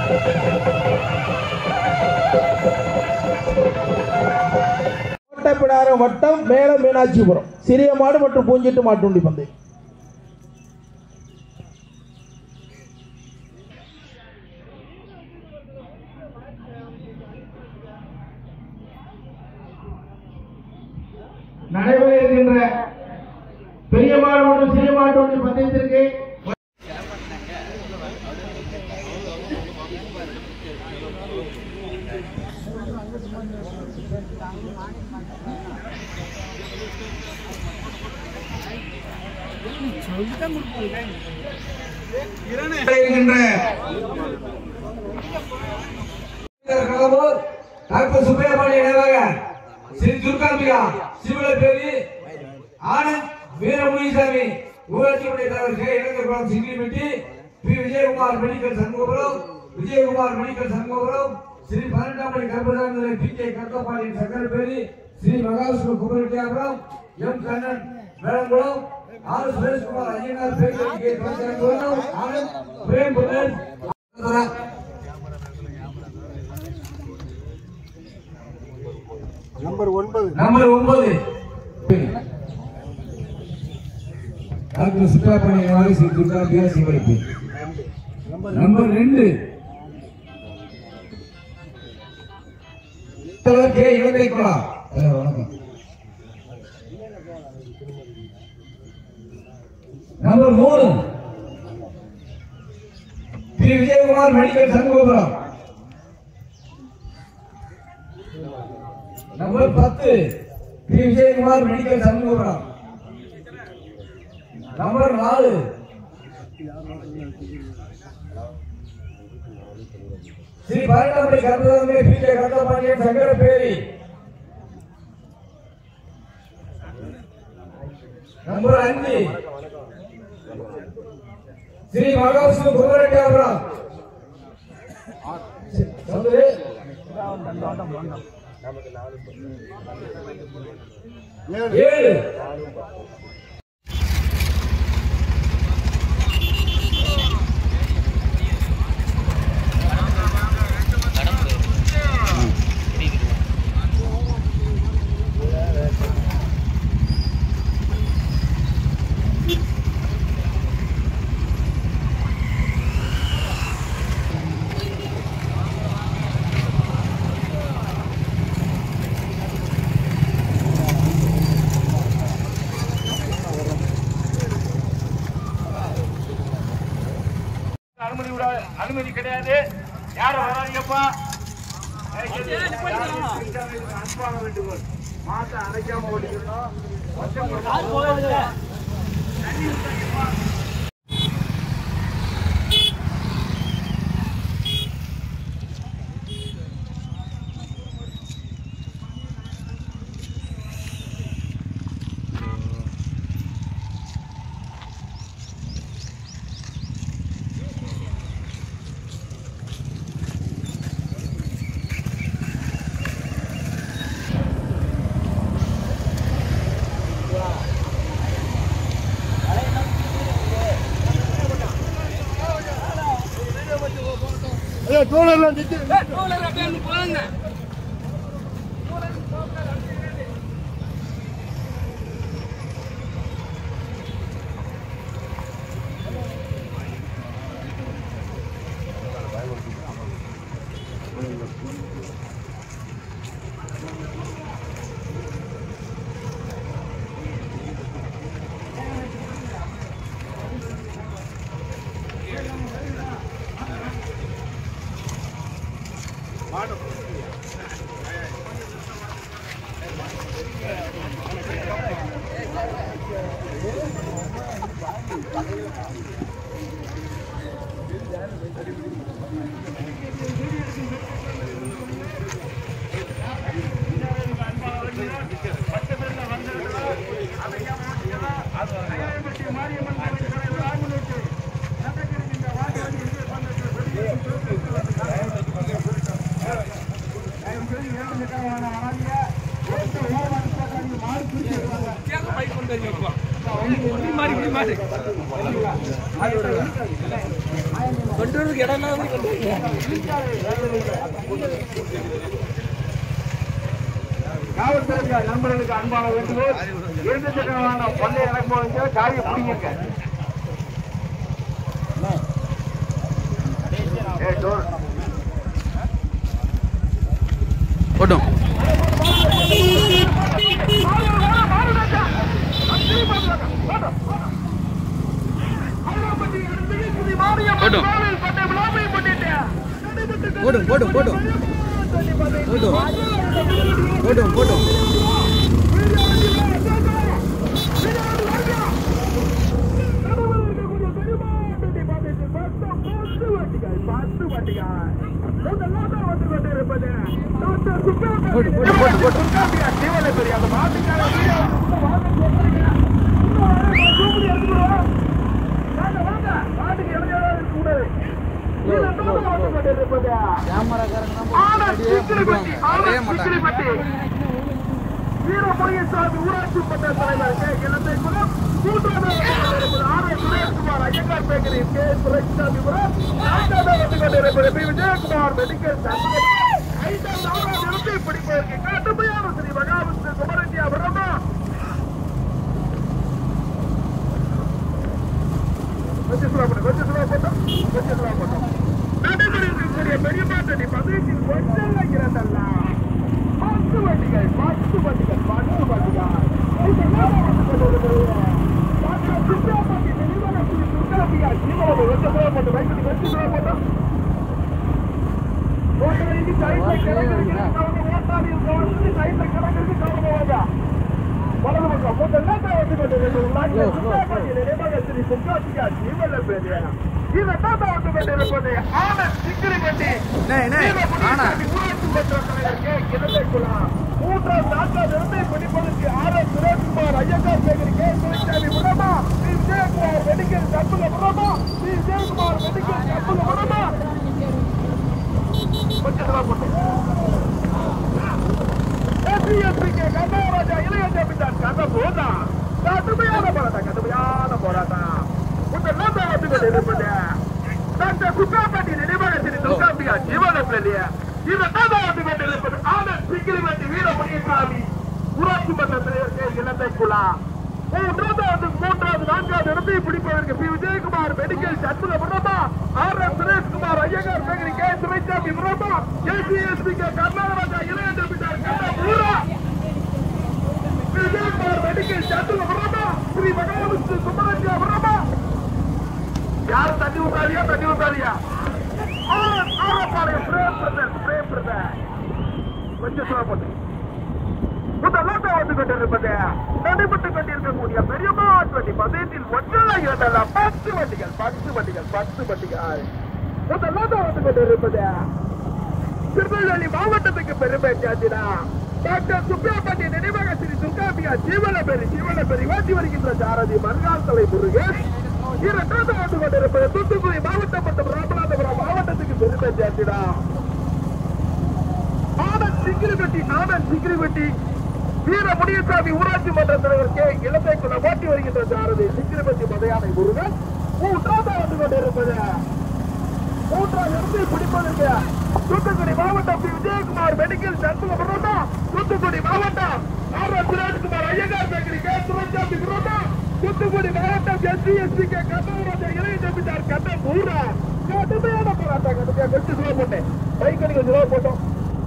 ஓட்டப்பிடாரம் வட்டம் மேல மீனாட்சிபுரம் சிறிய மாடு மற்றும் பூஞ்சிட்டு மாட்டுண்டி பந்தயம் நடைபெற இருக்கின்ற பெரிய மாடு மற்றும் சிறிய மாட்டு பந்தயத்திற்கு இருக்கின்ற கடலூர் டாக்டர் சுப்பிரமணிய நினைவாக ஸ்ரீ துர்காம்பிகா சிவலப்பேரி ஆனந்த் வீரமுனிசாமி ஊராட்சி மன்ற தலைவர் கே இளைஞர்குளம் சிங்கிலிமிட்டி P Vijayakumar medical Shanmugapuram Vijayakumar medical Shanmugapuram Sri பன்னெண்டாம் மணி கர்ப்பதாமி P K Karuthapalayam Sakkarapperi Sri Mahavishnu Kumarattiyapuram M Kannan Velankulam R Sureshkumar Ayyanar bakery K panchayat Anand Prem புதன் நம்பர் ஒன்பது நம்பர் ஒன்பது டாக்டர் சுற்றுலாப்பணி நிர்வாகி ஸ்ரீ துர்கா பிஆர் சிவலிப்பி நம்பர் ரெண்டு தலைவர் கே இலங்கை குலா வணக்கம் நம்பர் மூணு திரு விஜயகுமார் மெடிக்கல் சண்முகபுரம் நம்பர் பத்து P Vijayakumar medical Shanmugapuram number நாலு ஸ்ரீ பன்னெண்டாம் கர்மதாமே P K Kandapandian Sankarapperi number அஞ்சு ஸ்ரீ மகாவிஷ்ணு குமரட்டியாபுரம் சொல்லு ஏழு அனுமதி விட அனுமதி கிடையாது யாரும் வராதீங்கப்பா அன்பான வேண்டுகோள் மாசம் அடைக்காம ஓடிக்கணும் ஐயோ டோலர்லாம் நிறுத்து மாறி மாறி காவல்துறை நண்பர்களுக்கு அன்பான வேண்டுகோள் இரண்டு சக்கரமான பந்தய எனக்கு போனீங்க காரியம் பிடிங்க ஏய் டோர் போட்டும் போட்டும் போட்டும் போட்டும் போட்டும் போட்டும் போட்டும் போட்டும் போட்டு போட்டு போட்டு போட்டு வரவே மாட்டாங்க வீரமுனியசாமி ஊராட்சி மன்ற தலைவர் கே இளந்தை குலம் மூன்றாவது R S Sureshkumar Iyengar bakery K Sureshsamipuram நான்காவது வந்து கொண்டிருப்பது பி விஜயகுமார் மெடிக்கல் ஐந்தாவது ஆறாவது இடத்தை பிடிப்பதற்கு கடுமையான ஸ்ரீ மகாவிஷ்ணு குமரஞ்சியா பிரம்மா கொஞ்சம் slow பண்ணு, கொஞ்சம் slow பண்ணு, கொஞ்சம் slow பண்ணு. நடுவில் இருக்கக்கூடிய பெரியமாட்டடி பதவியில் கொஞ்சம் வைக்கிறதல்ல. பத்து வண்டிகள், பத்து வண்டிகள், பத்து வண்டிகள். இதெல்லாம் வந்து கொண்டிருக்கிறது. டாக்டர் சுப்பிரமணிய நிறுவனத்தில் சுந்தரபியா ஜீவனோடு கொஞ்சம் slow பண்ணு, வைக்கடி, கொஞ்சம் slow பண்ணு. ஓட்டரைக்கு சைட்ல கிடக்குது, கவனம் ஓட்டாளியும் கவனிச்சு சைட்ல கிடக்குது, கவனம் வாங்க. வலது பக்கம் முதல்ல தான் வந்து கொண்டிருக்கிறது. டாக்டர் சுப்பிரமணிய நினைவகத்தில் சுந்தரபியா ஜீவன பெரிய இதெல்லாம் தான் வந்து கொண்டிருப்பது ஆனந்த் சிக்கிரிப்பட்டி என்ன என்ன ஆனா ஊராட்சி மன்ற தலைவர் கே. கிருஷ்ணகுமார். மூன்றாம் நான்காவது இடத்தை பிடிப்பதற்கு R S Sureshkumar Iyengar bakery K Duraisamy முடமா ஸ்ரீ விஜயகுமார் மெடிக்கல் கற்பக முடமா ஸ்ரீ விஜயகுமார் மெடிக்கல் கற்பக முடமா கொஞ்சம் தூரம் போட்டு. SCSP கே கண்ணாராஜா இளைய ஜமீன்தார் கண்ண போதா கடுமையான போராட்டம் கடுமையான போராட்டம் முதல்ல தான் வந்து கொண்டிருப்பது டாக்டர் சுக்காப்பட்டி நினைவகத்தின் துர்காம்பிகா ஜீவன பிள்ளைய இரண்டாவது வந்து கொண்டிருப்பது ஆனந்த் சிக்கிரிவட்டி வீரமுனியசாமி ஊராட்சி மன்ற தலைவர் கே இலந்தை குலா மூன்றாவது மூன்றாவது நான்காவது இடத்தை பிடிப்பதற்கு P Vijayakumar medical Shanmuga Prabha R S Sureshkumar Iyengar bakery K Sureshsami Prabha KCSP K Karnataka இளைய ஜமீன்தார் கண்ணா பூரா விஜயகுமார் மெடிக்கல் சண்முக பிரபா ஸ்ரீ மகாவிஷ்ணு சுப்பரஞ்சியா பிரபா யார் தண்ணி ஊத்தாதியா தண்ணி ஊத்தாதியா ஆரப்பாளையம் பிரேம் பிரதர் பிரேம் பிரதர் கொஞ்சம் சொல்ல போட்டு முதலாக வந்து கொண்டிருப்பது நடைபெற்றுக் கொண்டிருக்கக்கூடிய பெரியமாட்டி பதயத்தில் ஒன்றல்ல இரண்டல்ல பத்து வண்டிகள் பத்து வண்டிகள் பத்து வண்டிகள் முதலாக வந்து கொண்டிருப்பது திருநெல்வேலி மாவட்டத்துக்கு பெருமை சாத்தினா டாக்டர் சுப்பியாப்பட்டி நினைவக ஸ்ரீ துர்காபியா ஜீவனபெரி ஜீவனபெரி ஓட்டி வருகின்ற சாரதி மறுநாள் தலை முருகன் இரண்டாவது வந்து கொண்டிருப்பது தூத்துக்குடி மாவட்டம் மற்றும் ராமநாதபுரம் மாவட்டத்துக்கு பெருமை சாத்தினா ஆனந்த் சிங்கிரிபட்டி ஆனந்த் சிங்கிரிபட்டி வீர முனியசாமி ஊராட்சி மன்ற தலைவர் கே இளந்தைக்குள்ள ஓட்டி வருகின்ற சாரதி சிங்கிரிபட்டி மதையானை முருகன் மூன்றாவது வந்து கொண்டிருப்பது மூன்றாவது இடத்தை பிடிப்பதற்கு தூத்துக்குடி மாவட்டம் பி. விஜயகுமார் மெடிக்கல் சண்முக பிரதா தூத்துக்குடி மாவட்டம் R S Sureshkumar Iyengar bakery K சுரஞ்சாமி பிரதா தூத்துக்குடி மாவட்டம் எஸ்சி எஸ்பி கே கண்ணவராஜா இளைய ஜமீன்தார் கண்ணன் ஊரா கடுமையான போராட்டம் கடுமையா கொஞ்சம் சுலோ போட்டேன் பைக் அடிக்க சுலோ போட்டோம்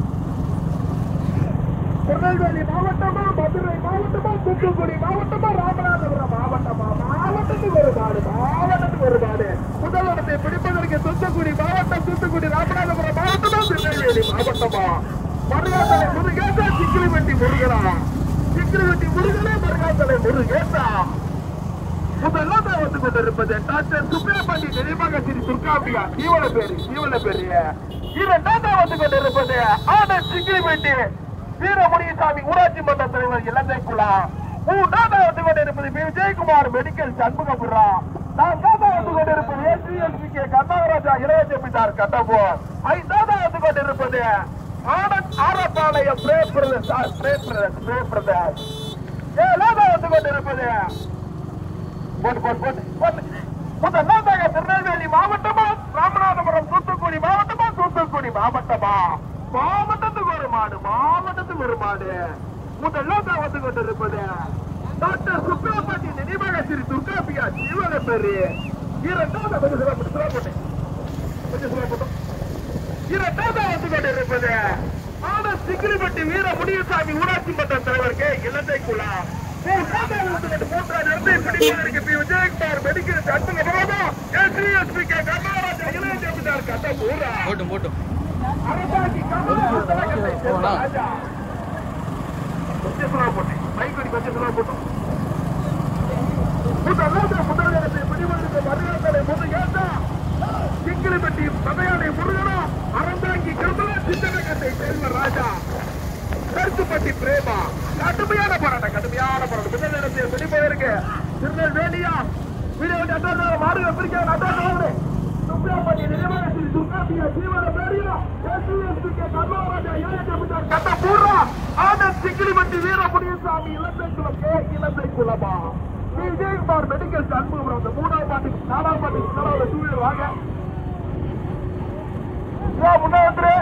திருநெல்வேலி மாவட்டமா மதுரை மாவட்டமா தூத்துக்குடி மாவட்டமா ராமநாதபுரம் மாவட்டமா மாவட்டத்துக்கு ஒரு நாடு மாவட்டத்துக்கு ஒரு நாடு முதலிடத்தை பிடிப்பதற்கு தூத்துக்குடி மாவட்டம் தூத்துக்குடி ராமநாதபுரம் மாவட்டமா திருநெல்வேலி மாவட்டமா மருகாத்தலை முருகேசா சிக்கிரிவெட்டி முருகனா சிக்கிரிவெட்டி முருகனே மருகாத்தலை முருகேசா முதல்ல தான் வந்து கொண்டிருப்பது டாக்டர் சுப்பிரமணி நினைவாக ஸ்ரீ துர்காம்பிகா ஜீவன பேரு ஜீவன பேரு இரண்டாவது வந்து கொண்டிருப்பது ஆனந்த் சிங்கிரிமெட்டி வீரமுனியசாமி ஊராட்சி மன்ற தலைவர் இலங்கை குலா மூன்றாவது வந்து கொண்டிருப்பது பி. விஜயகுமார் மெடிக்கல் சண்முகபுரா நான்காவது வந்து கொண்டிருப்பது ஏசிஎஸ்பி கே கர்நாகராஜா இளைய ஜமீன்தார் கட்டபோர் ஐந்தாவது வந்து கொண்டிருப்பது ஆனந்த் ஆரப்பாளையம் பிரேம் பிரதேஷ் பிரேம் பிரதேஷ் பிரேம் பிரதேஷ் ஏழாவது வந்து கொண்டிருப்பது போட்டு போட்டு போட்டு போட்டு கொண்டிருப்பது டாக்டர் சுப்பிரமணி நினைவாக திரு துர்காபியா ஜீவன பேரு இரண்டாவது கொஞ்சம் சொல்ல போட்டு சொல்ல போட்டேன் கொஞ்சம் சொல்ல போட்டோம் இரண்டாவது வந்து கொண்டிருப்பது ஆன சிக்கிரிப்பட்டி வீர முனியசாமி ஊராட்சி மன்ற தலைவர் கே இலந்தை குலா மூன்றாவது வந்து கொண்டு மூன்றாவது இடத்தை பிடிப்பதற்கு பி விஜயகுமார் மெடிக்கல் அற்புத பிரபலம் எஸ்பிஎஸ்பி கே கர்நாடகா இளைய ஜமீன்தார் கட்ட பூரா போட்டும் போட்டும் அரசாங்கி கர்நாடகத்தை சேர்ந்த ராஜா கொஞ்சம் சொல்ல போட்டேன் மைக்கடி கொஞ்சம் சொல்ல போட்டோம் முதலாவது முதல் இடத்தை பிடிவதற்கு மறுநாளை முதல் ஏற்றா சிங்கிளிப்பட்டி சதையானை முருகனும் அறந்தாங்கி கமலா சித்தனகத்தை சேர்ந்த ராஜா கருத்துப்பட்டி பிரேமா கடுமையான போராட்டம் கடுமையான போராட்டம் முதல் இடத்தை பிடிப்பதற்கு திருநெல்வேலியா வீடியோ அட்டாச மாடுக பிரிக்க அட்டாச சுப்ரியாப்பட்டி நிலைமகத்தில் துர்காபியா ஜீவன பேரியா எஸ்பிஎஸ்பிக்கு கர்நாடகா ஏழை ஜமீன்தார் கட்ட பூர்வா ஆனந்த் சிங்கிளிப்பட்டி வீர முனியசாமி இலந்தை குலம் கே இலந்தை குலமா விஜயகுமார் மெடிக்கல் அன்புபுரம் அந்த மூணாவது பாட்டுக்கு நாலாவது பாட்டுக்கு நாலாவது டூ வீலர் வாங்க இதோ முன்ன வந்துரு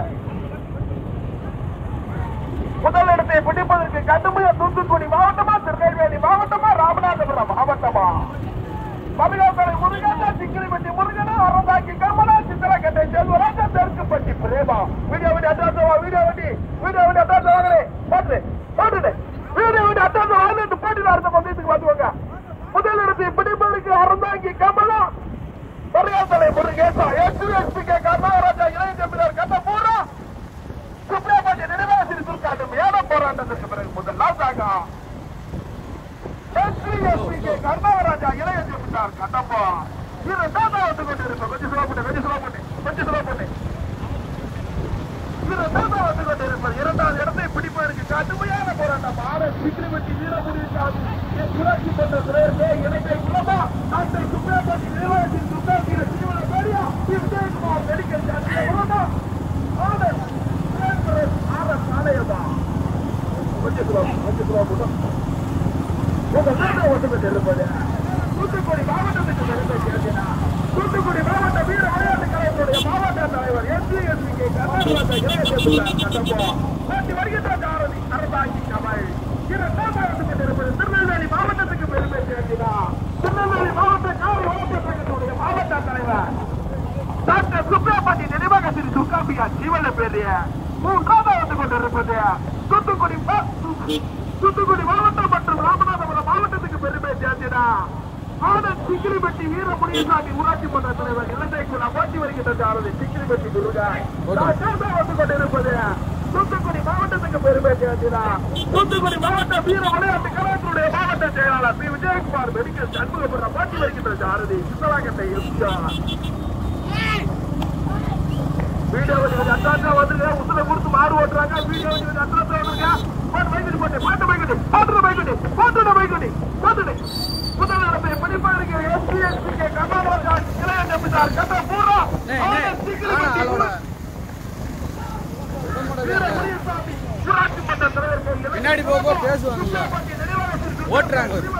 முதல் இடத்தை பிடிப்பதற்கு கடுமையா தூத்துக்குடி மாவட்டமா திருநெல்வேலி மாவட்டமா ராமநாதபுரம் மாவட்டமா தமிழகத்தை முருகன் சிக்கிரிப்பட்டி முருகனா அறந்தாக்கி கமலா சித்திரக்கட்டை செல்வராஜா தெற்குப்பட்டி பிரேமா வீடியோ வண்டி அட்ராஸ் வீடியோ வண்டி வீடியோ வண்டி அட்ராஸ் வாங்கலே பாட்டு பாட்டுடு வீடியோ வண்டி அட்ராஸ் வாங்கிட்டு போட்டி அடுத்த பந்தயத்துக்கு பார்த்துவாங்க முதல் இடத்தை பிடிப்பதற்கு அறந்தாங்கி கமலா மரியாதை முருகேசா எஸ்பி கே கர்நாடகா இளைய ஜமீனார் கட்ட பூரா சுப்ரமணிய நினைவாசிரி சுருக்காட்டும் ஏன போராட்டத்திற்கு பிறகு முதலாவதாக எஸ்பிஎஸ்பிக்கு கர்நாடகராஜா இளைய ஜமீன்தார் கட்டப்பா இரண்டாவது கொண்டிருப்ப கொஞ்சம் சொல்ல போட்டு கொஞ்சம் சொல்ல போட்டு கொஞ்சம் சொல்ல போட்டு இரண்டாவது கொண்டிருப்பது இரண்டாவது இடத்தை பிடிப்பதற்கு கடுமையான போராட்டம் ஆர் எஸ் விக்ரமத்தி வீரமுடிசாமி ஊராட்சி மன்ற துறையர்களே இணைப்பை குலமா டாக்டர் சுப்ரமணி நிர்வாகத்தின் சுத்தாசிர சீவன பேரியா விஜயகுமார் மெடிக்கல் சார்ஜ் உலமா ஆர் எஸ் ஆர் எஸ் ஆலயமா கொஞ்சம் சொல்ல கொஞ்சம் சொல்ல போட்டோம் உங்க நாட்டை ஒட்டுமொத்த இருப்பது தூத்துக்குடி மாவட்டத்துக்கு பெருமை சேர்த்தினா தூத்துக்குடி மாவட்ட வீர விளையாட்டு கழகத்துடைய மாவட்ட தலைவர் எஸ்பிஎஸ்பி கே கர்நாடகா இளைய போட்டி வருகின்ற காரணி அரசாங்கி கமல் இரண்டாவது கொண்டிருப்பது திருநெல்வேலி மாவட்டத்துக்கு பெருமை சேர்த்தினா திருநெல்வேலி மாவட்ட காவல் வளர்ச்சி சங்கத்துடைய மாவட்ட தலைவர் டாக்டர் சுப்ரமணி நினைவாக திரு துர்காம்பியா ஜீவன பேரிய மூன்றாவது வந்து கொண்டிருப்பது தூத்துக்குடி மா- தூத்துக்குடி மாவட்டம் மற்றும் ராமநாதபுரம் மாவட்டத்துக்கு பெருமை சேர்த்தினா ஆனந்த் சிக்கிரிப்பட்டி வீர முனியசாமி ஊராட்சி மன்ற தலைவர் இலந்தைக்குள்ள போட்டி வருகின்ற சாரதி சிக்கிரிப்பட்டி முருகன் நான்காவது வந்து கொண்டிருப்பது தூத்துக்குடி மாவட்டத்துக்கு பெருமை சேர்த்தினா தூத்துக்குடி மாவட்ட வீர விளையாட்டு கழகத்துடைய மாவட்ட செயலாளர் பி விஜயகுமார் மெடிக்கல் சண்முகபுரம் போட்டி வருகின்ற சாரதி சித்தராகத்தை எம்ஜிஆர் வீடியோ கொஞ்சம் அட்ராக்டா வந்துருங்க உசுல கொடுத்து மாறு ஓட்டுறாங்க வீடியோ கொஞ்சம் அட்ராக்டா வந்துருங்க பாட்டு பைக்கடி போட்டு பாட்டு பைக்கடி பாட்டு பைக்கடி பாட்டு பைக்கடி பாட்டு முதல் இடத்தை படிப்பாருங்க எஸ்பிஎஸ்பி கே கர்நாடகா இளைய ஜமீன்தார் கட்ட பூரா டேய், டேய், ஆனா ஆளோட. பின்னாடி போக போக பேசுவாங்கல்ல. ஓட்டுறாங்க அவரு.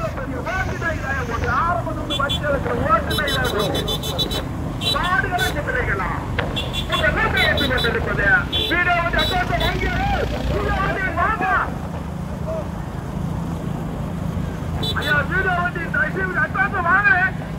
ஐயா வீடியோ வண்டி தயவுசெய்து அட்வான்ஸ் வாங்க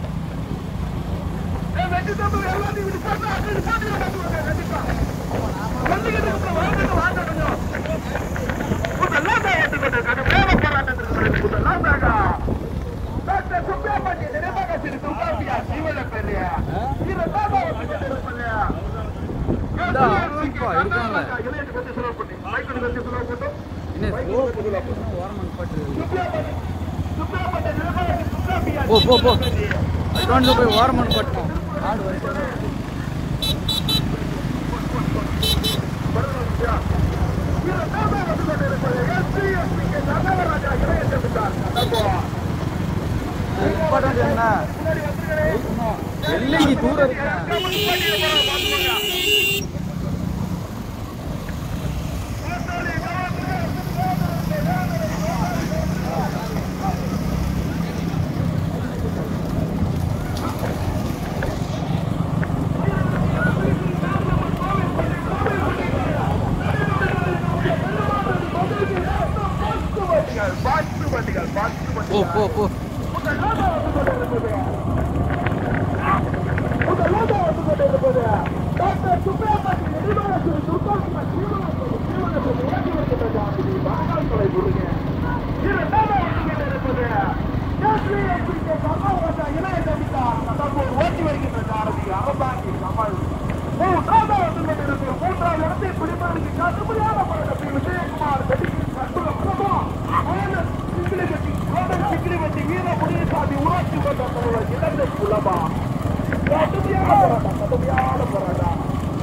ஏய், வெட்டி தம்பி எல்லாத்தையும் இப்படி போட்டு அப்படி போட்டு கட்டுவாங்க கண்டிப்பா வந்துகிட்டு இருக்க வாங்க வாங்க கொஞ்சம் முதல்லாம் தான் ஏற்றுக்கொண்டு கடுமையான போராட்டத்திற்கு பிறகு முதல்லாம் தாங்க டாக்டர் சுப்பிரமணிய நினைவாக திரு துர்காபியா ஜீவன பெரிய இரண்டாம் இருப்பல்லையா இந்தா, அப்பா, இருக்காங்க. என்ன ஸ்லோ ஓரமாக பட்டு போ போ போ அட்வான்ஸில் போய் ஓரமாக பட்டோம் ஆடு வரைக்கும் இம்பார்ட்டன்ட் என்ன எல்லைக்கு தூரம் இருக்கேன் பாட்டி போ போ முதலாவது வந்து கொண்டிருப்பது முதலாவது வந்து கொண்டிருப்பது டாக்டர் சுப்பிரமணி நெடுமாறன் துர்காசிமா ஜீவனத்தில் ஜீவனத்தில் இறங்கி வருகின்ற ஜாதி மகான்களை முருங்க இரண்டாவது வந்து கொண்டிருப்பது தேசிய எஸ்பிகே கர்நாடகா இளைய ஜமிதார் கதம்பூர் ஓட்டி வருகின்ற ஜாரதி அரசாங்கி கமல் மூன்றாவது வந்து கொண்டிருப்பது மூன்றாவது இடத்தை பிடிப்பதற்கு கடுமையான போராட்டம் விஜயகுமார் வெடிக்கும் கற்பகம் பிரபா ஆனந்த் சிக்கிலிபட்டி ஆனந்த் சிக்கிலிபட்டி வீர முனியசாமி ஊராட்சி மன்ற தலைவர் இலங்கை குலமா கடுமையான போராட்டம் கடுமையான போராட்டம்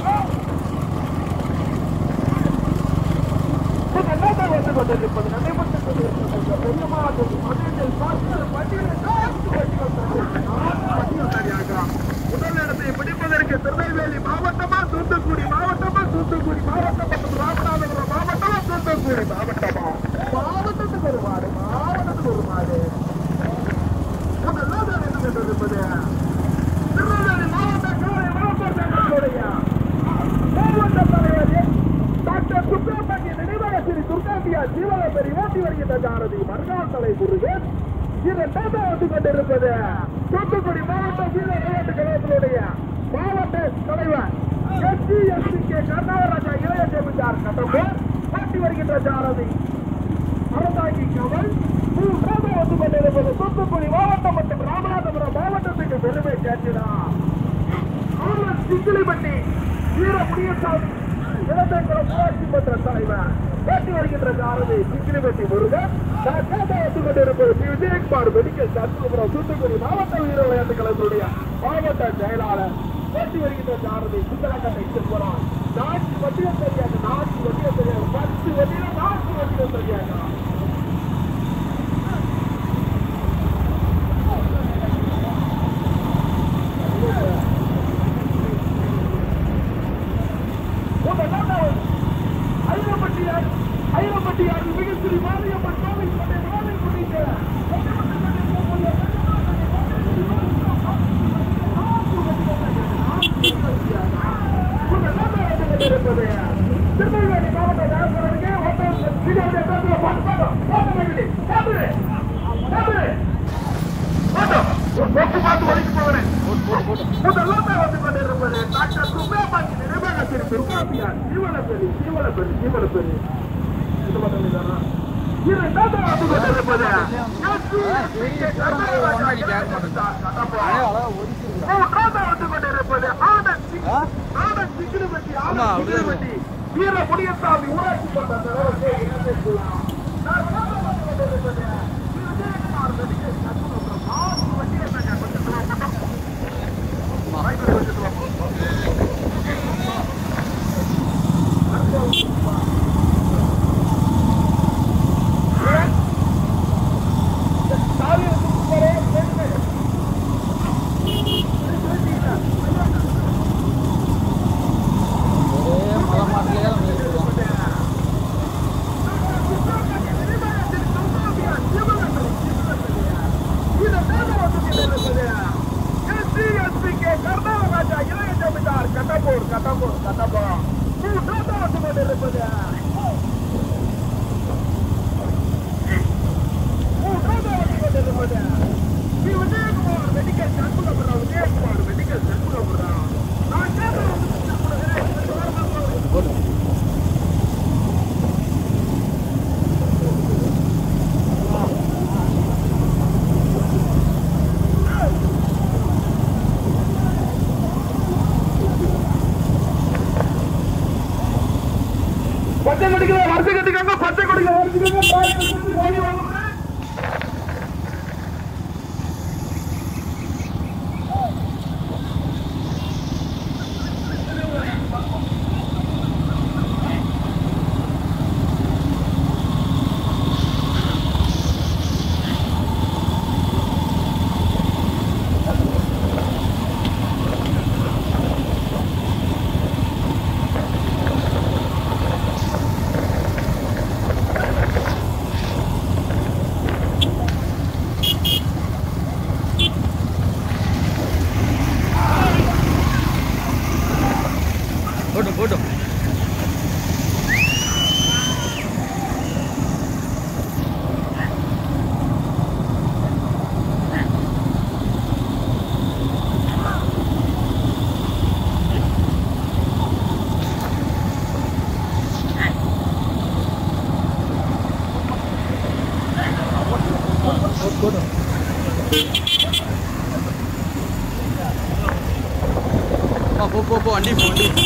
முதலாவது வந்து கொண்டிருப்பது நடைபெற்றுக் கொண்டிருக்கிறது பெரியமாக மதுரையில் பாஸ்கர் பட்டியலில் நான்கு வண்டிகள் நான்கு வண்டிகள் சரியாக முதல் இடத்தை பிடிப்பதற்கு திருநெல்வேலி மாவட்டமா தூத்துக்குடி மாவட்டமா தூத்துக்குடி மாவட்டம் மற்றும் ராமநாதபுரம் மாவட்டமா தூத்துக்குடி மாவட்டமா மாவட்டத்துக்கு ஒரு மாடு மாவட்டத்துக்கு ஒரு மாடு முதலாவது வந்து கொண்டிருப்பது திருநெல்வேலி மாவட்ட கலை வளர்ப்பு சங்கத்தினுடைய மாவட்ட தலைவர் டாக்டர் சுப்பிரமணிய நினைவக ஸ்ரீ துர்காம்பியா ஜீவனபெரி ஓட்டி வருகின்ற ஜாரதி மறுநாள் தலை முருகன் இரண்டாவது வந்து கொண்டிருப்பது தூத்துக்குடி மாவட்ட வீர விளையாட்டு கழகத்தினுடைய மாவட்ட தலைவர் எஸ்சி எஸ்சி கே கர்நாடராஜா இளைய ஜெமிதார் கட்டப்போர் ஓட்டி வருகின்ற ஜாரதி அரசாங்கி கவல் மூன்றாவது வந்து கொண்டிருப்பது தூத்துக்குடி மாவட்டம் மற்றும் ராமநாதபுரம் மாவட்டத்துக்கு பெருமை சேர்க்கிறார் ஆனந்த் சிங்கிலிப்பட்டி வீர முனியசாமி இளந்தக்குளம் ஊராட்சி மன்ற தலைவர் பேட்டி வருகின்ற ஜாரதி சிங்கிலிப்பட்டி முருகன் தற்காக வந்து கொண்டிருப்பது ஸ்ரீ விஜயகுமார் மெடிக்கல் சத்துபுரம் தூத்துக்குடி மாவட்ட வீர விளையாட்டு கழகத்துடைய மாவட்ட செயலாளர் பேட்டி வருகின்ற ஜாரதி சுந்தரக்கட்டை செல்வரான் நான்கு வண்டிகள் சரியாக நான்கு வண்டிகள் சரியாக பத்து வண்டியில நான்கு வண்டிகள் சரியாக ஐரப்பட்டியார் ஐரப்பட்டியார் மிகச்சிறி மாரியம்மன் கோவில் கொண்டை மாலை கொண்டீங்க திருநெல்வேலி மாவட்ட டாக்டருக்கு பார்த்து பார்த்து வரைக்கும் போகிறேன் முதல்ல வந்து கொண்டிருப்பது டாக்டர் சுப்பிரமணி நினைவகத்தில் துர்காபியார் ஜீவனப்பெரி ஜீவனப்பெரி ஜீவனப்பெரி இது மட்டும் இல்லைதானா? இரண்டாவது வந்து கொண்டிருப்பது எஸ்சி ஒன்னாடி கேட்க மாட்டேன் மூன்றாவது வந்து கொண்டிருப்பது ஆனந்த் சிங் ஆனந்த் சிங்கிலிப்பட்டி ஆமா, ஆனந்த் சிங்கிலிப்பட்டி வீர முனியசாமி ஊராட்சி மன்ற தலைவர் கே. இளம்பெருமாள். நான்காவது வந்து கொண்டிருப்பது ஸ்ரீ விஜயகுமார் மெடிக்கல் சத்துணவு நான்கு வண்டிகள் கொஞ்சம் சொல்லுவாங்க ஒரே மலை மாட்டிலே தான் போயிருக்கோம் கட்டப்போர் கட்டப்போர் கட்டப்போர் இருப்பது விஜயகுமார் மெடிக்கல் சண்முகபுரம் விஜயகுமார் மெடிக்கல் சண்முகபுரம் நான் கேட்டது பச்சை கட்டிக்கிற வரிசை கட்டிக்காங்க பச்சை கட்டிக்கிற வரிசை போ போ போ வண்டி போ வண்டி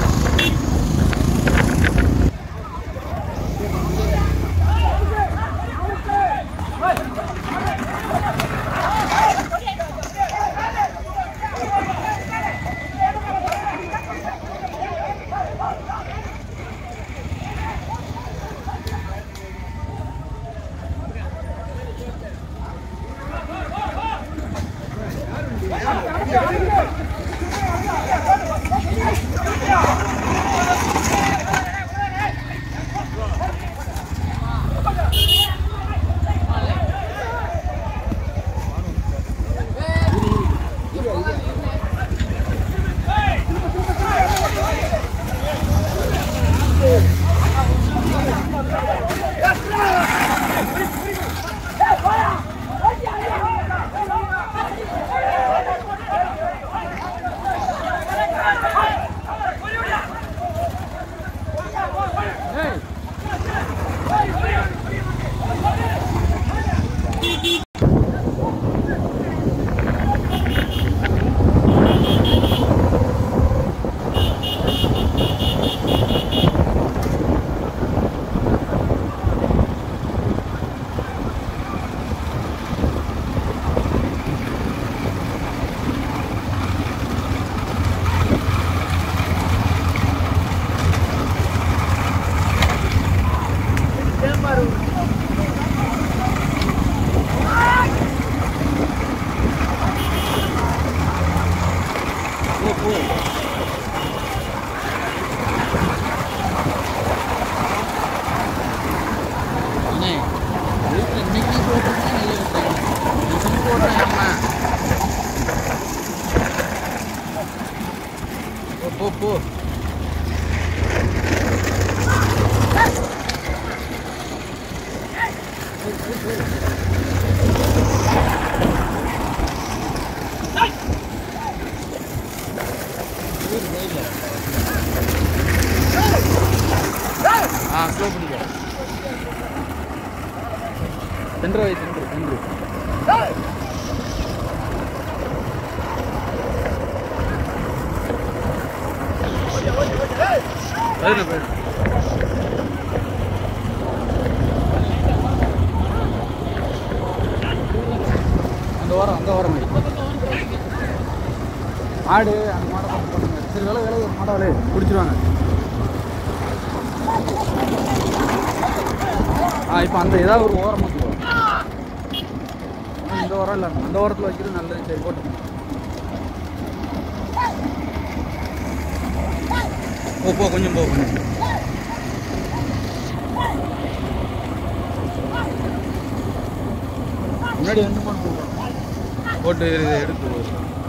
போ போ அண்ணே வீட்டில் இன்னைக்கு போட்டுருந்தா நல்ல விஷயம் இன்னைக்கு போடுறேன் அம்மா போ போ போ ஆ ஸ்லோ பண்ணிக்கோ சென்ட்ரு வை சென்ட்ரு சென்ட்ரு போயிடு போயிடு அந்த வாரம் அந்த வாரம் மாடு அந்த மாடை பார்த்து பண்ணுங்க சரி வேலை வேலை ஒரு மாடை வேலை பிடிச்சிருவாங்க ஆ இப்போ அந்த ஏதாவது ஒரு ஓரம் வச்சுக்கோ இந்த ஓரம் இல்லை அந்த ஓரத்தில் வைக்கிறது நல்லது சரி போட்டு போ போ கொஞ்சம் போ கொஞ்சம் முன்னாடி வந்து போட்டு போட்டு இதை எடுத்து போ.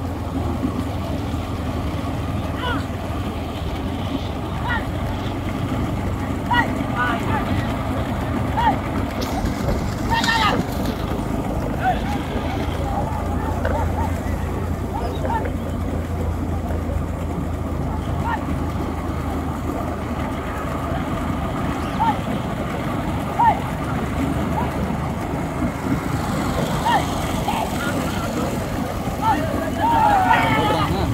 போடுறாங்க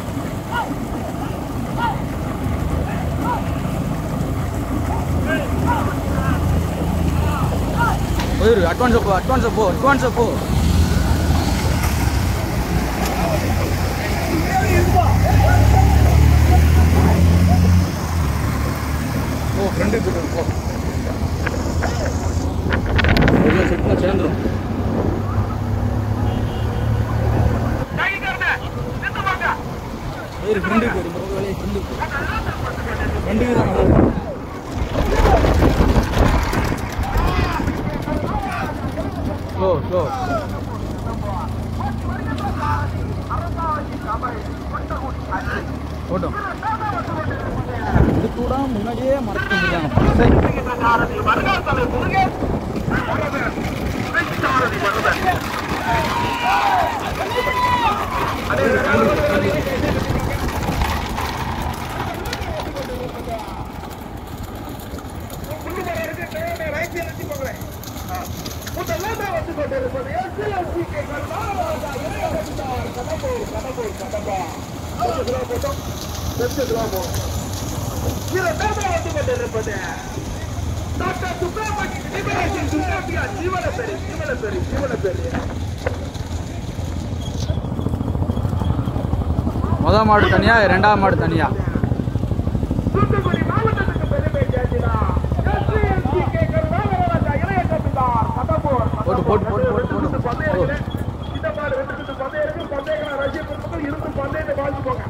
போயிரு அட்வான்ஸ் போ அட்வான்ஸ் போ அட்வான்ஸ் போ ஓ ஃப்ரெண்டு கிட்ட போ எல்லாம் செட்டில் சேர்ந்துடும் ஒரு ஃப்ரெண்டுக்கு ஒரு முறை வேலையை ஃப்ரெண்டுக்கு ஃப்ரெண்டுக்கு தான் நல்லது ஸ்லோ ஸ்லோ போட்டோம் இது கூட முன்னாடியே மறைச்சு வந்துருக்காங்க முதல்ல வந்து கொண்டிருப்பது SLC கடம்பூர் கடம்பூர் கடம்பூர் கடம்பா போட்டோம் பெற்று கிராமம் இரண்டாவது வந்து கொண்டிருப்பது டாக்டர் சுப்பிரமணிய நிபுணர் சுப்பிரமணியா ஜீவனப்பெரி ஜீவனப்பெரி ஜீவனப்பெரி முத மாடு தனியா ரெண்டாவது மாடு தனியா தூத்துக்குடி மாவட்டத்துக்கு பெருமை சேர்த்தினா SCLCK கருணாகரராஜா இளைய தம்பிதார் கடம்பூர் போட்டு, போட்டு, போட்டு, போட்டு, போட்டு. இருந்து பந்தயங்களே, இந்த மாடு வெட்டுக்கிட்டு பந்தயருக்கு பந்தயங்களை ரசிக பெருமக்கள் இருந்து பந்தயத்தை வாழ்த்து போங்க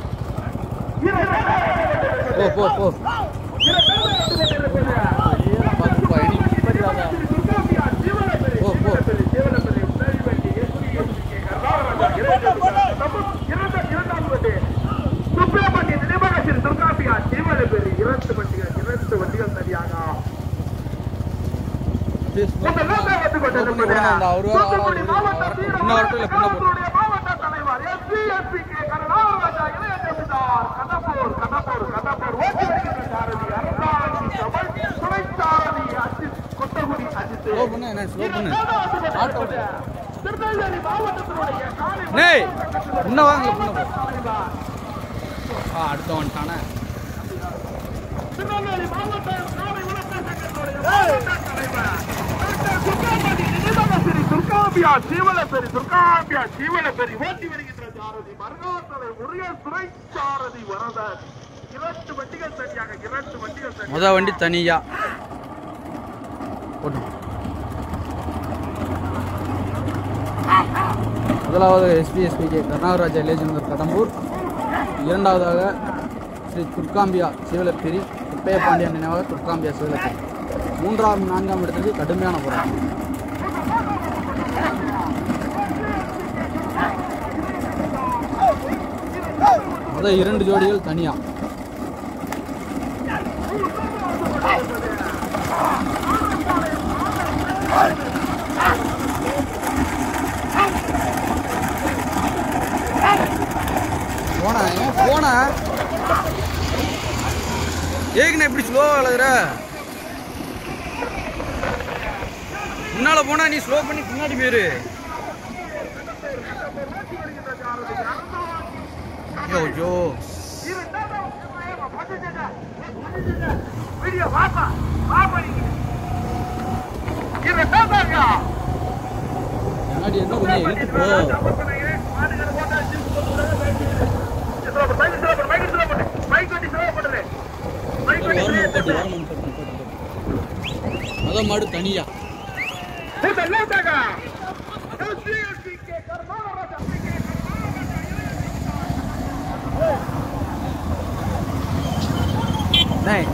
போ போ போ பார்த்து பயணி போ, போ. சுப்பிரமணிய நினைவகத்தில் துர்காபியா ஜீவனபெரி இரண்டு வண்டிகள் இரண்டு வண்டிகள் சரியாக முதலாம் வந்து கொண்டிருப்பது அந்த அவரு வர- தூத்துக்குடி மாவட்ட வரட்டும். வீர இன்னும் வரட்டும் இல்ல, பின்ன போ. கழகத்தினுடைய மாவட்ட தலைவர் SCSPK கருணாகரராஜா இளைய ஜமீன்தார் கடம்பூர் கடம்பூர் கடம்பூர் ஓட்டி வருகின்ற சாரதி அரசாட்சி தமிழ் துணை சாரதி அஜித் கொத்தகுடி அஜித் ஸ்லோ பண்ணு என்ன ஸ்லோ பண்ணு ஆட்டோ ஆட்டோ திருநெல்வேலி மாவட்டத்தினுடைய காலை டேய் இன்னும் வாங்கல பின்ன போ ஆ அடுத்த வந்துட்டானே திருநெல்வேலி மாவட்ட காலை உலக சங்கத்தினுடைய மாவட்ட தலைவர் டாக்டர் சுப்பிரமணி நினைவகசிரி துர்காபியா ஜீவனபெரி துர்காபியா ஜீவனபெரி ஓட்டி வருகின்ற சாரதி மருகாத்தலை முருகன் துறை சாரதி வரதன் இரண்டு வண்டிகள் சரியாக இரண்டு வண்டிகள் சரியாக முத வண்டி தனியா போட்டு முதலாவது எஸ்பிஎஸ்பிகே கருணாகராஜா லேஜந்தர் கடம்பூர் இரண்டாவதாக ஸ்ரீ துர்காம்பியா சிவலப்பேரி குப்பைய பாண்டியன் நினைவாக துர்காம்பியா சிவலப்பேரி மூன்றாம் நான்காம் இடத்துக்கு கடுமையான போராட்டம் முதல் இரண்டு ஜோடிகள் தனியா போனா ஏன் போனா ஏக்குண்ணா இப்படி ஸ்லோவாக விளையாடுற முன்னால போனா நீ ஸ்லோ பண்ணி பின்னாடி போயிரு ஐயோ ஐயோ வீடியோ வாப்பா வாப்பா நீங்க இரண்டாவதாக முன்னாடி என்ன கொஞ்சம் இழுத்து போ ஓரமா நிப்பாட்டு, ஓரமா நிப்பாட்டு, நிப்பாட்டு, நிப்பாட்டு. முத மாடு தனியா Nine.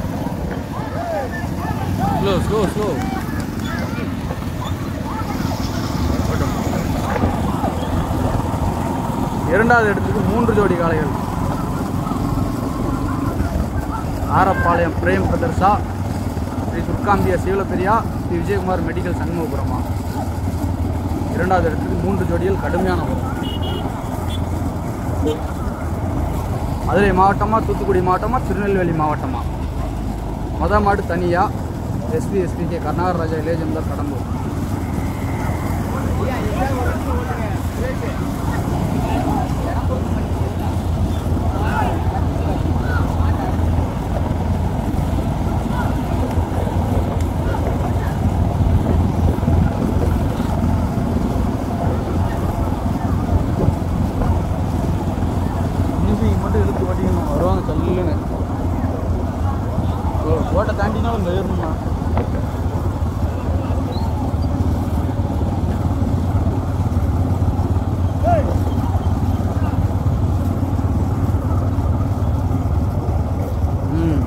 Slow, slow, slow. இரண்டாவது இடத்துக்கு மூன்று ஜோடி காளைகள் ஆரப்பாளையம் பிரேம் பிரதர்ஷா ஸ்ரீ துர்காம்பியா சிவலப்பெரியா ஸ்ரீ விஜயகுமார் மெடிக்கல் சண்முகபுரமா இரண்டாவது இடத்துக்கு மூன்று ஜோடிகள் கடுமையான போராட்டம். மதுரை மாவட்டமா தூத்துக்குடி மாவட்டமா திருநெல்வேலி மாவட்டமா மொத மாடு தனியா எஸ்பி எஸ்பிகே கர்நாகராஜா இளையஜந்தர் கடம்பூர் இன்னும் மட்டும் இழுத்து ஓட்டிக்கணும் வருவாங்க சொல்லுன்னு ஓட்டை தாண்டினா வந்து ஏறணும்னா ம்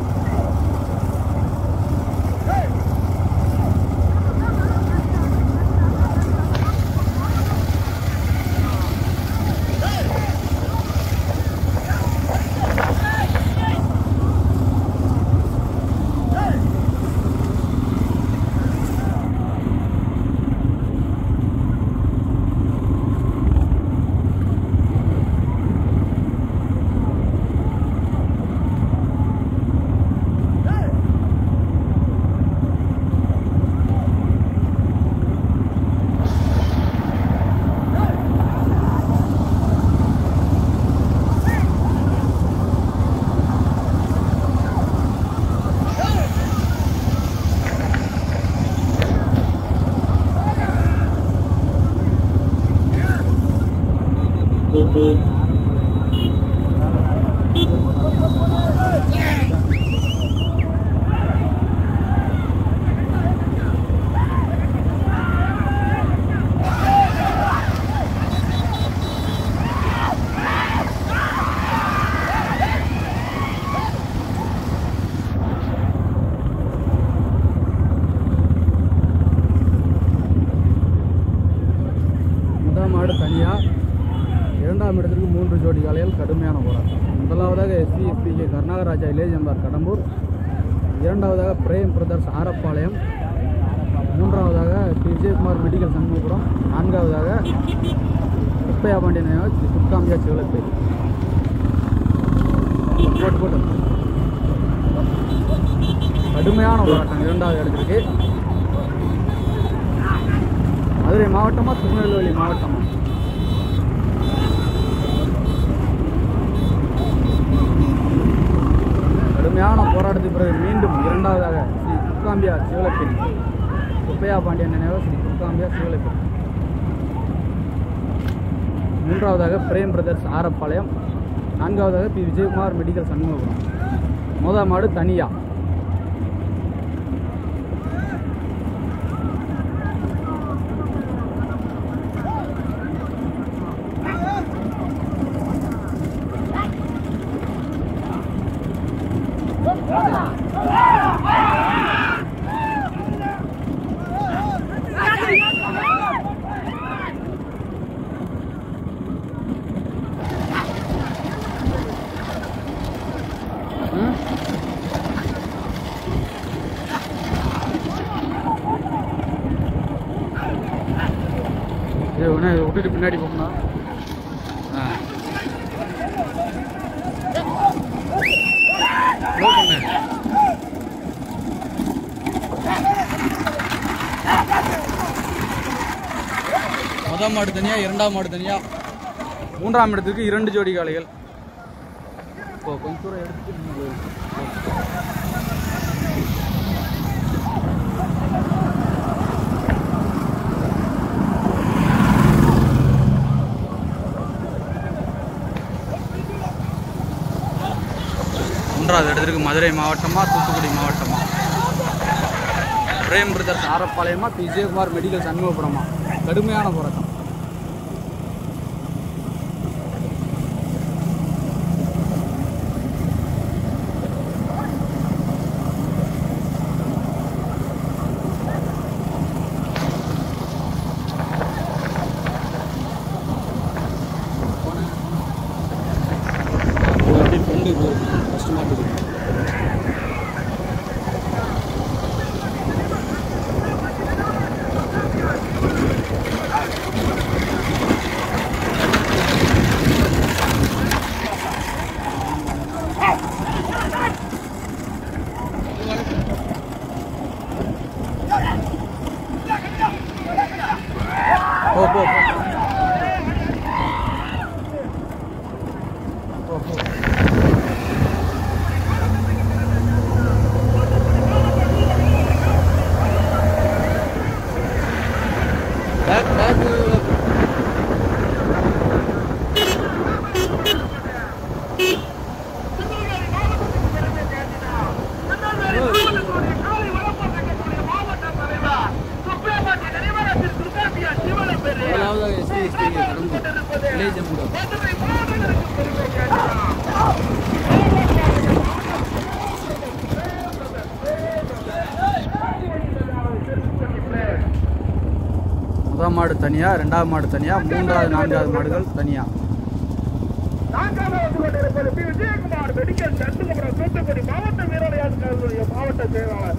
மூன்று ஜோடி காலையில் கடுமையான போராட்டம் முதலாவதாக எஸ்பி எஸ்பிகே கர்நாகராஜா இளைய எம்பார் கடம்பூர் இரண்டாவதாக பிரேம் பிரதர்ஸ் ஆரப்பாளையம் மூன்றாவதாக ஸ்ரீ விஜயகுமார் மெடிக்கல் சண்முகபுரம் நான்காவதாக குப்பையா பாண்டியன் நினைவாக ஸ்ரீ சுட்காம்பியா சிவலப்பேரி போட்டு போட்டு கடுமையான போராட்டம் இரண்டாவது இடத்திற்கு மதுரை மாவட்டமா திருநெல்வேலி மாவட்டமா கடுமையான போராட்டத்துக்கு பிறகு மீண்டும் இரண்டாவதாக ஸ்ரீ துர்காம்பியா சிவலப்பேரி குப்பையா பாண்டியன் நினைவாக ஸ்ரீ துர்காம்பியா சிவலப்பேரி மூன்றாவதாக பிரேம் பிரதர்ஸ் ஆரப்பாளையம் நான்காவதாக பி விஜயகுமார் மெடிக்கல் சண்முகபுரம் மொதல் மாடு தனியா ம்? ஏய் உடனே இதை விட்டுட்டு பின்னாடி போகணும் ஆ Slow பண்ணு முதல் மாடு தனியா இரண்டாம் மாடு தனியா மூன்றாம் இடத்துக்கு இரண்டு ஜோடி காளைகள் இப்போ கொஞ்சம் தூரம் எடுத்துட்டு இன்னும் போயிரு. மூன்றாவது இடத்திற்கு மதுரை மாவட்டமா தூத்துக்குடி மாவட்டமா பிரேம் பிரதர்ஸ் ஆரப்பாளையமா பி விஜயகுமார் மெடிக்கல் சண்முகபுரமா கடுமையான போராட்டம் இது அப்படியே கொண்டு போகுது கஷ்டமாக இருக்குது போ போ போ. போ போ பேக் பேக் முதலாவதாக எஸ்பி எஸ்பி கடம்பூர் வில்லேஜ் அம்புடம் முதல் மாடு தனியா ரெண்டாவது மாடு தனியா மூன்றாவது நான்காவது மாடுகள் தனியா நான்காவது வந்து கொண்டிருப்பது பி. விஜயகுமார் மெடிக்கல் சண்முகபுரம் தூத்துக்குடி மாவட்ட வீரரையாளர் கழகத்துடைய மாவட்ட செயலாளர்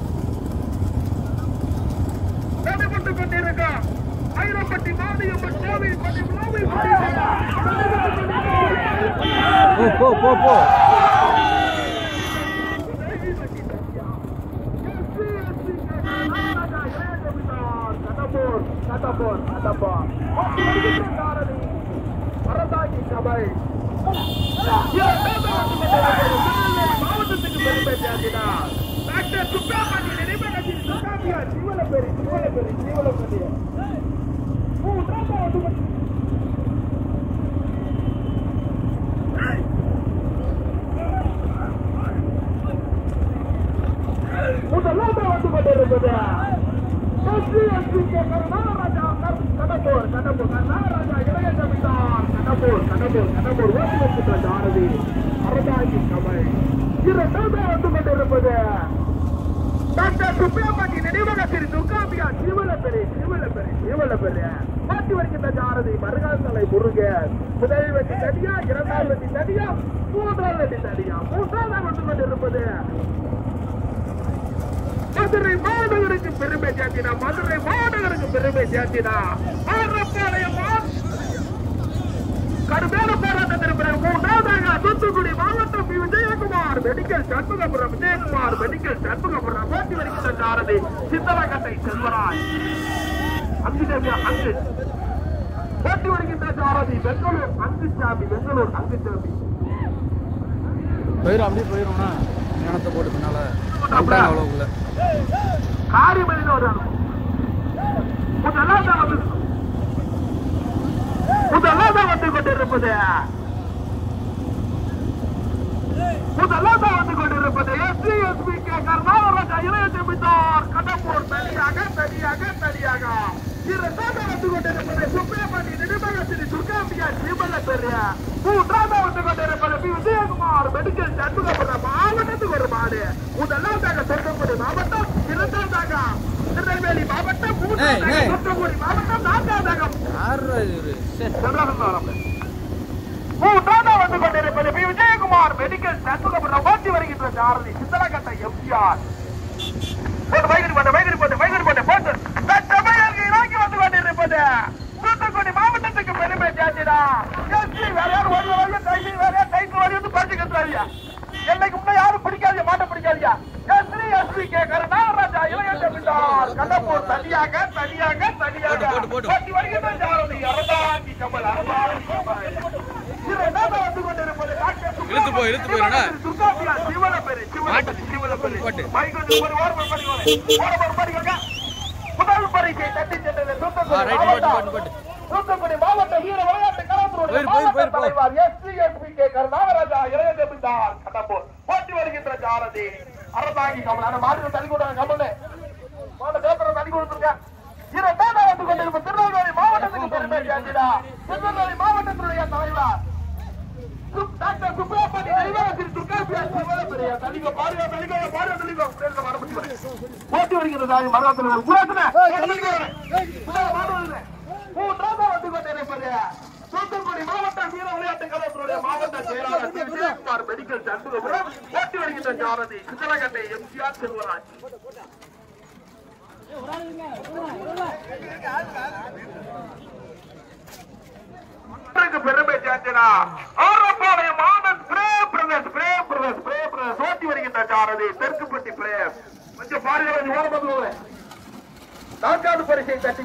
நடைபெற்றுக் கொண்டிருக்கான் ஐரப்பட்டி மானியம்மன் கோவில் பட்டி விழாவில் போ போ போ போ கடம்பூர் கடம்பூர் கடம்பூர் வரதாகி சபை மாவட்டத்துக்கு பெருமை சேர்க்கிறார் டாக்டர் சுப்பிரமணிய நினைவகத்தில் சுகாமியா சிவலப்பேரி சிவலப்பேரி சிவலப்பேரி மூன்றாவது முதலாவது வந்து கொண்டிருப்பது SP SP K Karunaraja Kadambur Kadambur Karunaraja இளைய ஜமீன்தார் கடம்பூர் கடம்பூர் கடம்பூர் ஓட்டு வைக்கின்ற ஜானதி அரதாகி சபை இரண்டாவது வந்து கொண்டிருப்பது டாக்டர் சுப்பிரமணி நினைவகத்தில் துர்காம்பியா சிவலப்பெரி சிவலப்பெரி சிவலப்பெரி மாற்றி வருகின்ற ஜானதி மருகாசலை முருகன் முதல் வெட்டி தனியா இரண்டாவது வெட்டி தனியா மூன்றாவது வெட்டி தனியா மூன்றாவது வந்து கொண்டிருப்பது மதுரை மாநகருக்கு பெருமை சேர்த்தினா மதுரை மாநகருக்கு பெருமை சேர்த்தினா ஆரப்பாளையமா கடுமையான போராட்டத்திற்கு பிறகு மூன்றாவதாக தூத்துக்குடி மாவட்டம் P. Vijayakumar medical Shanmugapuram Vijayakumar medical Shanmugapuram போட்டி வருகின்ற சாரதி சித்தலகட்டை செல்வராஜ் அங்கு தேவியா அங்கு போட்டி வருகின்ற சாரதி பெங்களூர் அங்குசாமி பெங்களூர் அங்குசாமி போயிடும் அப்படியே போயிடும்னா ஞானத்தை போட்டு பின்னால அப்படியே அவ்வளோக்குள்ள காரியமணின்னு ஒரு அனுபவம் முதலாவது வந்து முதலாவது வந்து கொண்டிருப்பது முதலாவது வந்து கொண்டிருப்பது எஸ்டி எஸ்பி கே கர்நாடக இளைய ஜமீன்தார் கடம்பூர் தனியாக தனியாக தனியாக இரண்டாவது வந்து கொண்டிருப்பது சுப்பிரமணி நினைவக ஸ்ரீ துர்காம்பியா ஸ்ரீமல்ல பெரிய மூன்றாவது வந்து கொண்டிருப்பது பி விஜயகுமார் மெடிக்கல் சண்முகபுரம் மாவட்டத்துக்கு ஒரு மாடு முதலாவதாக தூத்துக்குடி மாவட்டம் இரண்டாவதாக திருநெல்வேலி மாவட்டம் மூன்றாவதாக ஏய். தூத்துக்குடி மாவட்டம் நான்காவதாக யார் இவரு சே மூன்றாவது வந்து கொண்டிருப்பது பி விஜயகுமார் மெடிக்கல் சண்முகபுரம் ஓட்டி வருகின்ற சாரதி சித்தலகட்டை எம்ஜிஆர் போட்டு வைகரி போட்டு வைகரி போட்டு வைகரி போட்டு போட்டு தட்டமையல்கை நோக்கி வந்து கொண்டிருப்பது தூத்துக்குடி மாவட்டத்துக்கு பெருமை சேர்த்திடா எஸ்பி வேற யாரும் ஓடி வராங்க டைசி வேற யார் டைட்டில் ஓடி வந்து பறிச்சுக்கிறாரியா என்னைக்கு முன்ன யாரும் பிடிக்காதியா மாட்ட பிடிக்காதியா எஸ்பி எஸ்பி கே கருணாராஜா இளைய ஜமீன்தார் கடம்பூர் தனியாக தனியாக தனியாக போட்டு, போட்டு, போட்டு. ஓட்டி வருகின்ற சாரதி அரசாங்கி கமல் அரசாங்கி கமல் இரண்டாவது வந்து கொண்டிருப்பது டாக்டர் இழுத்து போ, இழுத்து போயிடும்டா. துர்காபியா சிவனப்பேரு சிவனப்பேரு சிவனப்பேரு போட்டு. மைக் வந்து ஒரு ஓரம் பண்ணிக்கோங்க ஓரம் பண்ணிக்கோங்க முதல் பரிசை தட்டி சென்றது தூத்துக்குடி ஆ, ரைட், போட்டு, மாவட்டம். போட்டு, போட்டு. தூத்துக்குடி மாவட்ட வீர விளையாட்டு கலாத்துறையுடைய போயிரு, போயிரு, மாவட்ட போயிரு, போ. தலைவர் எஸ்டிஎஸ்பி கே கருணாகராஜா இளைய ஜமீன்தார் கடம்பூர் போட்டி வருகின்ற ஜாரதி அரசாங்கி கமல் அந்த மாதிரி தள்ளி கொடுங்க கமல் மாவட்ட பேப்பரை தள்ளி கொடுத்துருங்க இரண்டாவது வந்து கொண்டிருக்கும் திருநெல்வேலி மாவட்டத்துக்கு பெருமை சேர்த்திடா திருநெல்வேலி மாவட்டத்தினுடைய தலைவர் சு- டாக்டர் சுப்பிரமணி நிர்வாகத்தில் துர்காபியா சிவனப்பெரியா தள்ளிக்கோ பாருங்க தள்ளிக்கோ பாருங்க தள்ளிக்கோ பிரேச மரபுச்சு போட்டி வருகிறது தாய் மரத்தில் ஒரு குலாசன மூன்றாவது வந்து கொண்டிருப்பது தூத்துக்குடி மாவட்ட வீர விளையாட்டு கழகத்தினுடைய மாவட்ட செயலாளர் சி. விஜயகுமார் மெடிக்கல் சண்முகபுரம் போட்டி வருகின்ற ஜாரதி சித்தலகட்டை எம்ஜிஆர் செல்வராஜ் இன்றைக்கு பெருமை சேர்த்தினா ஆரப்பாளையம் ஆனந்த் பிரேம் பிரதேஷ் பிரேம் பிரதேஷ் பிரேம் பிரதேஷ் ஓட்டி வருகின்ற சாரதி தெற்குப்பட்டி பிரேம் கொஞ்சம் பாருங்க கொஞ்சம் ஓரம் வந்து நான்காவது பரிசை தட்டி